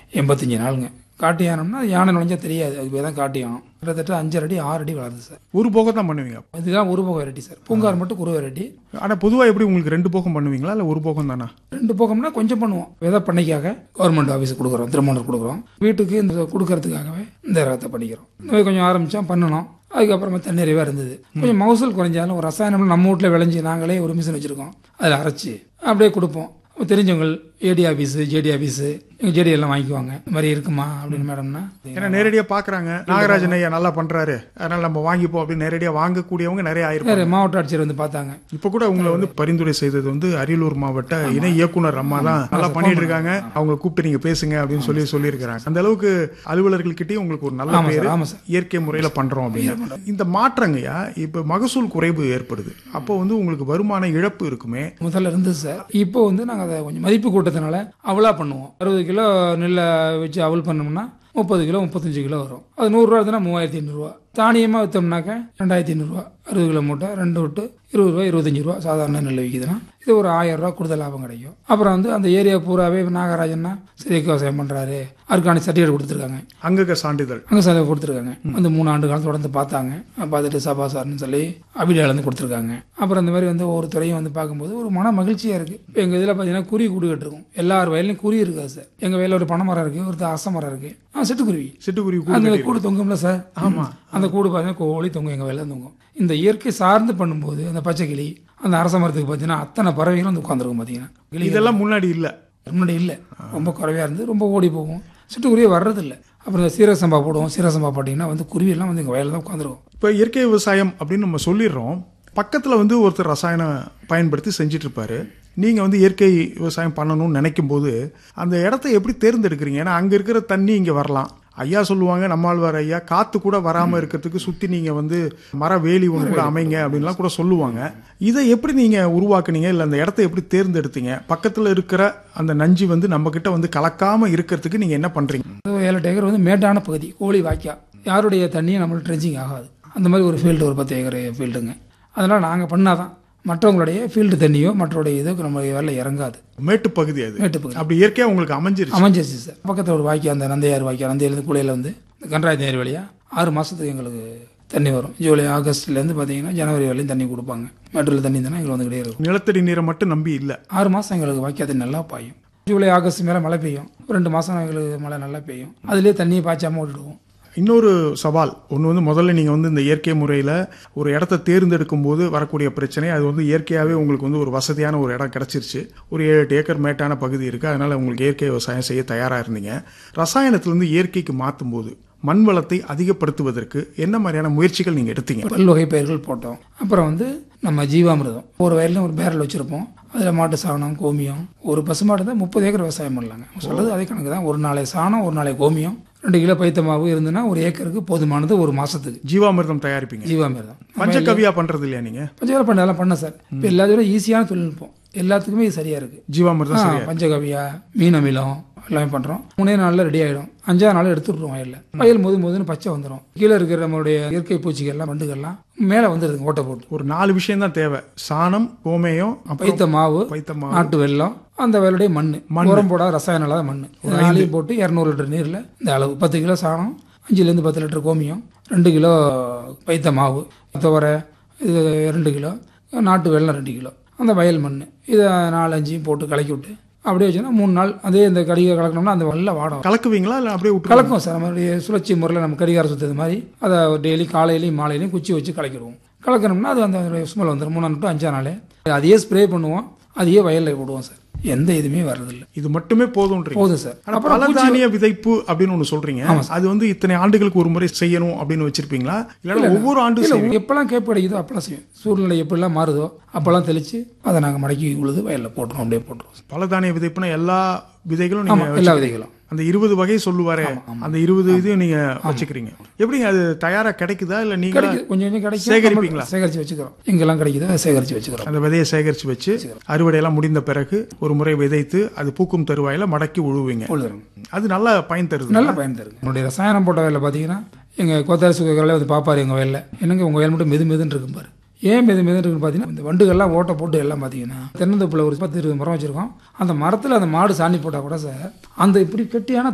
எண்பத்தஞ்சு நாளுங்க காட்டு யானம்னா யானை நுழைஞ்சா தெரியாது அது பேர் தான் காட்டு யானம் கிட்டத்தட்ட அஞ்சரை அடி ஆறு அடி வளருது சார் ஒரு போகம் தான் பண்ணுவீங்க இதுதான் ஒரு போகம் வெரைட்டி சார் பூங்கார் மட்டும் குறு வெரைட்டி ஆனா பொதுவா எப்படி உங்களுக்கு ரெண்டு போகம் பண்ணுவீங்களா இல்ல ஒரு போகம் தானா ரெண்டு போகம்னா கொஞ்சம் பண்ணுவோம் விதை பண்ணைக்காக கவர்மெண்ட் ஆஃபீஸ் கொடுக்குறோம் திருமணம் கொடுக்குறோம் வீட்டுக்கு இந்த கொடுக்கறதுக்காகவே இந்த ரகத்தை பண்ணிக்கிறோம் இந்த மாதிரி கொஞ்சம் ஆரம்பித்தோம் பண்ணணும் அதுக்கப்புறமா தண்ணீரவே இருந்தது கொஞ்சம் மகசூல் குறைஞ்சாலும் ஒரு ரசாயனம் நம்ம வீட்டில் விளைஞ்சி நாங்களே ஒரு மிஷின் வச்சுருக்கோம் அதில் அரைச்சி அப்படியே கொடுப்போம் தெரிஞ்சவங்க ஏடி ஆஃபீஸு ஜேடி ஆஃபீஸு எங்கள் ஜேடி எல்லாம் வாங்கிக்குவாங்க இந்த மாதிரி இருக்குமா அப்படின்னு மேடம்னா ஏன்னா நேரடியா பாக்குறாங்க நாகராஜன் ஐயா நல்லா பண்றாரு அதனால நம்ம வாங்கிப்போம் அப்படின்னு நேரடியா வாங்கக்கூடியவங்க நிறைய ஆயிருப்பாங்க வேறு மாவட்ட ஆட்சியர் வந்து பார்த்தாங்க இப்ப கூட உங்களை வந்து பரிந்துரை செய்தது வந்து அரியலூர் மாவட்ட இணை இயக்குனர் அம்மா தான் நல்லா பண்ணிட்டு இருக்காங்க அவங்க கூப்பிட்டு நீங்க பேசுங்க அப்படின்னு சொல்லி சொல்லியிருக்கிறாங்க அந்த அளவுக்கு அலுவலர்கள்கிட்டயும் உங்களுக்கு ஒரு நல்ல ஆமாம் பேரு சார் ஆமாம் சார் இயற்கை முறையில பண்றோம் அப்படின்னு இந்த மாற்றங்கய்யா இப்ப மகசூல் குறைவு ஏற்படுது அப்போ வந்து உங்களுக்கு வருமான இழப்பு இருக்குமே முதல்ல இருந்தது சார் இப்போ வந்து நாங்கள் அதை கொஞ்சம் மதிப்பு கூட்டத்தினால அவலா பண்ணுவோம் அறுபது கிலோ நெல்லை வச்சு அவல் பண்ணோம்னா முப்பது கிலோ முப்பத்தஞ்சு கிலோ வரும் அது நூறுரூவா இருந்ததுன்னா மூவாயிரத்தி ஐநூறுரூவா தானியமாக விற்றோம்னாக்க ரெண்டாயிரத்தி ஐநூறுரூவா அறுபது கிலோ மூட்டை ரெண்டு விட்டு இருபது ரூபா இருபத்தஞ்சு ரூபா சாதாரண நெல் விற்கிதுன்னா இது ஒரு ஆயிரம் ரூபா கூடுதல் லாபம் கிடைக்கும் அப்புறம் வந்து அந்த ஏரியா பூராவே நாகராஜன்னா செயற்கை விவசாயம் பண்ணுறாரு ஆர்கானிக் சர்டிஃபிகேட் கொடுத்துருக்காங்க அங்கக சான்றிதழ் அங்கே செலவு கொடுத்துருக்காங்க வந்து மூணு ஆண்டு காலம் தொடர்ந்து பார்த்தாங்க பார்த்துட்டு சபா சார்னு சொல்லி அபிடியால இருந்து கொடுத்துருக்காங்க அப்புறம் இந்த மாதிரி வந்து ஒவ்வொரு துறையும் வந்து பார்க்கும்போது ஒரு மன மகிழ்ச்சியாக இருக்குது இப்போ எங்கள் இதில் பார்த்தீங்கன்னா குருவி கூடு கட்டிருக்கும் எல்லார் வயல்லையும் குருவி இருக்காது சார் எங்கள் வயலில் ஒரு பனை மரம் இருக்குது ஒரு அரச மரம் இருக்குது ஆ சிட்டுக்குருவி சிட்டுக்குருவி கூடு அந்த கட்டி- கூடு தொங்கும்ல சார் ஆமாம் அந்த கூடு பார்த்தீங்கன்னா கோழி தொங்கும் எங்கள் வயலில் தொங்கும் இந்த இயற்கை சார்ந்து பண்ணும்போது அந்த பச்சை கிளி அந்த அரச மரத்துக்கு பார்த்தீங்கன்னா அத்தனை பறவைகளும் வந்து உட்காந்துருக்கும் பார்த்தீங்கன்னா கிளி இதெல்லாம் முன்னாடி இல்ல முன்னாடி இல்லை ரொம்ப குறைவாக இருந்து ரொம்ப ஓடி போகும் சிட்டுக்குருவியே வர்றதில்லை அப்புறம் இந்த சீரக சம்பா போடுவோம் சீரக சம்பா போட்டிங்கன்னா வந்து குருவியெல்லாம் வந்து எங்கள் வயலில் தான் உட்காந்துருக்கும் இப்போ இயற்கை விவசாயம் அப்படின்னு நம்ம சொல்லிடுறோம் பக்கத்தில் வந்து ஒருத்தர் ரசாயனம் பயன்படுத்தி செஞ்சுட்டு இருப்பாரு நீங்கள் வந்து இயற்கை விவசாயம் பண்ணணும்னு நினைக்கும் போது அந்த இடத்த எப்படி தேர்ந்தெடுக்கிறீங்க ஏன்னா அங்கே இருக்கிற தண்ணி இங்கே வரலாம் ஐயா சொல்லுவாங்க நம்மாழ்வார் ஐயா காத்து கூட வராமல் இருக்கிறதுக்கு சுற்றி நீங்கள் வந்து மர வேலி ஒன்று கூட அமைங்க அப்படின்லாம் கூட சொல்லுவாங்க இதை எப்படி நீங்கள் உருவாக்குனீங்க இல்லை அந்த இடத்த எப்படி தேர்ந்தெடுத்தீங்க பக்கத்தில் இருக்கிற அந்த நஞ்சு வந்து நம்ம கிட்ட வந்து கலக்காமல் இருக்கிறதுக்கு நீங்கள் என்ன பண்ணுறீங்க அது ஏழு ஏக்கர் வந்து மேட்டான பகுதி கோழி வாய்க்கா யாருடைய தண்ணியும் நம்மளுக்கு ட்ரெஞ்சிங் ஆகாது அந்த மாதிரி ஒரு ஃபீல்டு ஒரு பத்து ஏக்கர் ஃபீல்டுங்க அதனால் நாங்கள் பண்ணாதான் மற்றவங்களுடைய ஃபீல்டு தண்ணியோ மற்றவருடைய இதுக்கு நம்ம வேலை இறங்காது மேட்டு பகுதி அது மேட்டு பகுதி அப்படி இயற்கையாக உங்களுக்கு அமைஞ்சிருச்சு அமைஞ்சிருச்சு சார் பக்கத்தில் ஒரு வாய்க்கா அந்த நந்தையார் வாய்க்கா நந்தையிலேருந்து குளையில் வந்து இந்த கன்றாயத்து நேர் வழியாக ஆறு மாதத்துக்கு எங்களுக்கு தண்ணி வரும் ஜூலை ஆகஸ்ட்லேருந்து பார்த்தீங்கன்னா ஜனவரி வரையும் தண்ணி கொடுப்பாங்க மேட்டூரில் தண்ணி தானே எங்களுக்கு வந்துக்கிட்டே இருக்கும் நிலத்தடி நீரை மட்டும் நம்பி இல்லை ஆறு மாதம் எங்களுக்கு வாய்க்கா தண்ணி நல்லா பாயும் ஜூலை ஆகஸ்ட் மேலே மழை பெய்யும் ரெண்டு மாதம் எங்களுக்கு மழை நல்லா பெய்யும் அதுலேயே தண்ணியை பாய்ச்சாமல் விட்டுடுவோம் இன்னொரு சவால் ஒன்று வந்து முதல்ல நீங்கள் வந்து இந்த இயற்கை முறையில் ஒரு இடத்த தேர்ந்தெடுக்கும் போது வரக்கூடிய பிரச்சனை அது வந்து இயற்கையாகவே உங்களுக்கு வந்து ஒரு வசதியான ஒரு இடம் கிடச்சிருச்சு ஒரு ஏழு எட்டு ஏக்கர் மேட்டான பகுதி இருக்குது அதனால் உங்களுக்கு இயற்கை விவசாயம் செய்ய தயாராக இருந்தீங்க ரசாயனத்திலேருந்து இயற்கைக்கு மாற்றும் போது மண் வளத்தை அதிகப்படுத்துவதற்கு என்ன மாதிரியான முயற்சிகள் நீங்கள் எடுத்தீங்க பல்வகை பயிர்கள் போட்டோம் அப்புறம் வந்து நம்ம ஜீவாமிர்தம் ஒரு வயலில் ஒரு பேரல் வச்சுருப்போம் அதில் மாட்டு சாணம் கோமியம் ஒரு பசுமாடு தான் முப்பது ஏக்கர் விவசாயம் பண்ணலாங்க அவங்க சொல்றது அதே கணக்கு தான் ஒரு நாளை சாணம் ஒரு நாளை கோமியம் ரெண்டு கிலோ பைத்த மாவு இருந்துன்னா ஒரு ஏக்கருக்கு போதுமானது ஒரு மாதத்துக்கு ஜீவாமிர்தம் தயாரிப்பீங்க ஜீவாமிர்தம் பஞ்சகவியா பண்ணுறது இல்லையா நீங்கள் பஞ்சகால பண்ண அதெல்லாம் பண்ண சார் இப்போ எல்லாத்தையும் ஈஸியான தொழில்நுட்பம் எல்லாத்துக்குமே இது சரியா இருக்கு ஜீவாமிர்தம் ஆ, சரியா பஞ்சகவியா மீன் அமிலம் எல்லாமே பண்றோம் மூணே நாள்ல ரெடி ஆயிடும் அஞ்சாவது நாள் எடுத்துடுறோம் வயல்ல வயல் முது முதுன்னு பச்சை வந்துடும் கீழே இருக்கிற நம்மளுடைய இயற்கை பூச்சிகள்லாம் வண்டுகள்லாம் மேலே வந்துடுதுங்க ஓட்டை போட்டு ஒரு நாலு விஷயம் தான் தேவை சாணம் கோமேயம் அப்புறம் பைத்த மாவு பைத்தமா நாட்டு வெல்லம் அந்த வேலையுடைய மண் உரம் போடாத ரசாயனம் இல்லாத மண் இது நாளையும் போட்டு இரநூறு லிட்டர் நீரில் இந்த அளவு பத்து கிலோ சாணம் அஞ்சுலேருந்து பத்து லிட்டர் கோமியம் ரெண்டு கிலோ பைத்த மாவு துவரை இது ரெண்டு கிலோ நாட்டு வெல்லம் ரெண்டு கிலோ அந்த வயல் மண் இதை நாலு அஞ்சையும் போட்டு கலக்கி விட்டு அப்படியே வச்சோன்னா மூணு நாள் அதே இந்த கடிகை கலக்கணும்னா அந்த வெள்ளை வாடம் கலக்குவீங்களா இல்லை அப்படியே விட்டு கலக்கும் சார் நம்மளுடைய சுழற்சி முறையில் நம்ம கடிகாரம் சுற்றுறது மாதிரி அதை டெய்லி காலையிலையும் மாலையிலையும் குச்சி வச்சு கலக்கிடுவோம் கலக்கணும்னா அது அந்த ஸ்மெல் வந்துடும் மூணு டு அஞ்சா நாளே அதையே ஸ்ப்ரே பண்ணுவோம் அதையே வயலில் விடுவோம் சார் எந்த இதுவுமே வர்றதில்லை இது மட்டுமே போதும்ன்றீங்க போதும் சார் ஆனா பலதானிய விதைப்பு அப்படின்னு ஒண்ணு சொல்றீங்க அது வந்து இத்தனை ஆண்டுகளுக்கு ஒரு முறை செய்யணும் அப்படின்னு வச்சிருப்பீங்களா இல்லைன்னா ஒவ்வொரு ஆண்டும் இல்லை செய்வீங்க எப்பெல்லாம் கேப் கிடைக்குதோ அப்பெல்லாம் செய்வோம் சூழ்நிலை எப்படிலாம் மாறுதோ அப்பெல்லாம் தெளித்து அதை நாங்கள் மடக்கி உழுது வயலில் போட்டுருவோம் அப்படியே போட்டுருவோம் பலதானிய விதைப்புனா எல்லா விதைகளும் ஆமாம் நீங்க எல்லா விதைகளும் அந்த இருபது வகை சொல்லுவாரே அந்த இருபது இதையும் நீங்க வச்சுக்கிறீங்க எப்படிங்க அது தயாரா கிடைக்குதா இல்ல நீங்க கிடைக்குது கொஞ்சம் கொஞ்சம் கிடைக்கும் சேகரிப்பீங்களா? நம்ம சேகரித்து வச்சுக்கிறோம் எங்கெல்லாம் கிடைக்குதோ அதை சேகரித்து வச்சுக்கிறோம் அந்த விதையை சேகரிச்சு வச்சு அறுவடையெல்லாம் முடிந்த பிறகு ஒரு முறை விதைத்து அது பூக்கும் தருவாயில மடக்கி உழுவீங்க உழுதுறோம் அது நல்ல பயன் தருது நல்ல பயன் தருது உங்களுடைய ரசாயனம் போட்ட வயலில் பார்த்தீங்கன்னா எங்கள் கோத்தாரி சுகர்களை வந்து பார்ப்பாரு எங்கள் வயலில் என்னங்க உங்கள் வயல் மட்டும் மெது மெதுன்னு இருக்கும் பாரு ஏன் மெது மெதுன்னு இருக்குன்னு பார்த்தீங்கன்னா இந்த வண்டுகள்லாம் ஓட்டை போட்டு எல்லாம் பார்த்தீங்கன்னா தென்னந்தோப்பில் ஒரு பத்து இருபது மரம் வச்சுருக்கோம் அந்த மரத்தில் அந்த மாடு சாணி போட்டால் கூட சார் அந்த இப்படி கெட்டியான